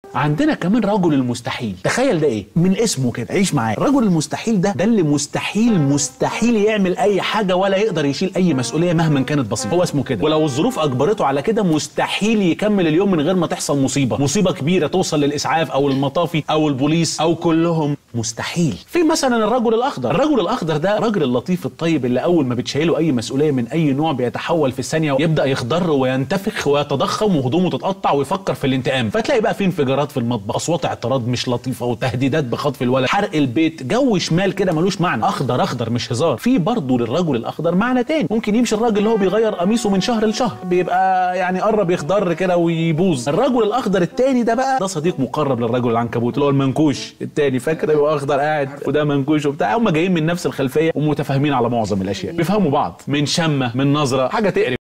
عندنا كمان رجل المستحيل تخيل ده ايه من اسمه كده عيش معايا الرجل المستحيل ده ده اللي مستحيل مستحيل يعمل اي حاجه ولا يقدر يشيل اي مسؤوليه مهما كانت بسيطه هو اسمه كده ولو الظروف اجبرته على كده مستحيل يكمل اليوم من غير ما تحصل مصيبه مصيبه كبيره توصل للاسعاف او المطافي او البوليس او كلهم مستحيل في مثلا الرجل الاخضر الرجل الاخضر ده الراجل اللطيف الطيب اللي اول ما بتشيله اي مسؤوليه من اي نوع بيتحول في الثانيه ويبدا يخضر وينتفخ ويتضخم وهدومه تتقطع ويفكر في الانتقام فتلاقي بقى في انفجارات في المطبخ اصوات اعتراض مش لطيفه وتهديدات بخطف الولد حرق البيت جو شمال كده ملوش معنى اخضر اخضر مش هزار في برضه للرجل الاخضر معنى تاني ممكن يمشي الراجل اللي هو بيغير قميصه من شهر لشهر بيبقى يعني قرب يخضر كده ويبوظ الرجل الاخضر التاني ده بقى ده صديق مقرب للرجل العنكبوت اللي هو المنكوش التاني فاكر يبقى اخضر قاعد وده منكوش وبتاع هم جايين من نفس الخلفيه ومتفاهمين على معظم الاشياء بيفهموا بعض من شمه من نظره حاجه تقرف